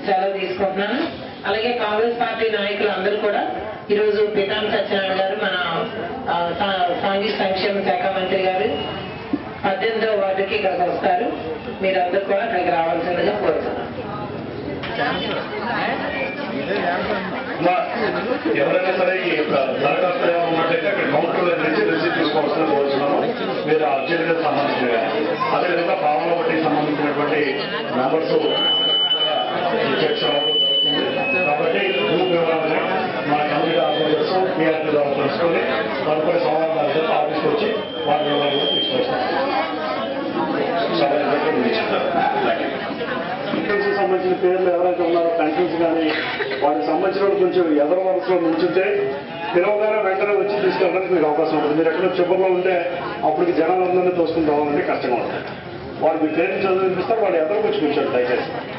సెలవు తీసుకుంటున్నాను అలాగే కాంగ్రెస్ పార్టీ నాయకులు అందరూ కూడా ఈరోజు పితాని సత్యనారాయణ గారు మన ఆ, సా- సాంఘిక సంక్షేమ శాఖ మంత్రి గారు పద్దెనిమిదవ వార్డుకి ఇక్కడికి వస్తారు మీరందరూ కూడా అక్కడికి రావాల్సిందిగా కోరుతున్నాను మా ఎవరైనా సరే ఈ యొక్క దరఖాస్తు ఏమైనా ఉన్నట్లయితే అక్కడ కౌంటర్లో నుంచి రిసీట్ తీసుకోవాల్సిన కోరుతున్నాము మీరు అర్జెంట్గా సంబంధించిన అదేవిధంగా పాలన బట్టి సంబంధించినటువంటి మెంబర్స్ చర్చ అవ్వడం జరుగుతుంది కాబట్టి గ్రూప్ వివరాలని మా కమిటీ ఆఫీసర్స్ పిఆర్టీ ద్వారా తెలుసుకొని తదుపరి సమాధానాలు చెప్పి ఆఫీస్కి వచ్చి వారి వివరాలు కూడా తీసుకొస్తాం సభ పెన్షన్ సంబంధించిన పేర్లు ఎవరైతే ఉన్నారో పెన్షన్స్ కానీ వాటికి సంబంధించిన వాళ్ళు కొంచెం ఎదర వరుసలో నుంచుంటే పిలవగానే వెంటనే వచ్చి తీసుకెళ్ళడానికి మీకు అవకాశం ఉంటుంది మీరు ఎక్కడో చివరిలో ఉంటే అప్పటికి జనాలందరినీ తోసుకుని రావాలంటే కష్టంగా ఉంటుంది వాడు మీ పేరు చదివిపిస్తారు వాడు ఎదరకు వచ్చి కూర్చోండి దయచేసి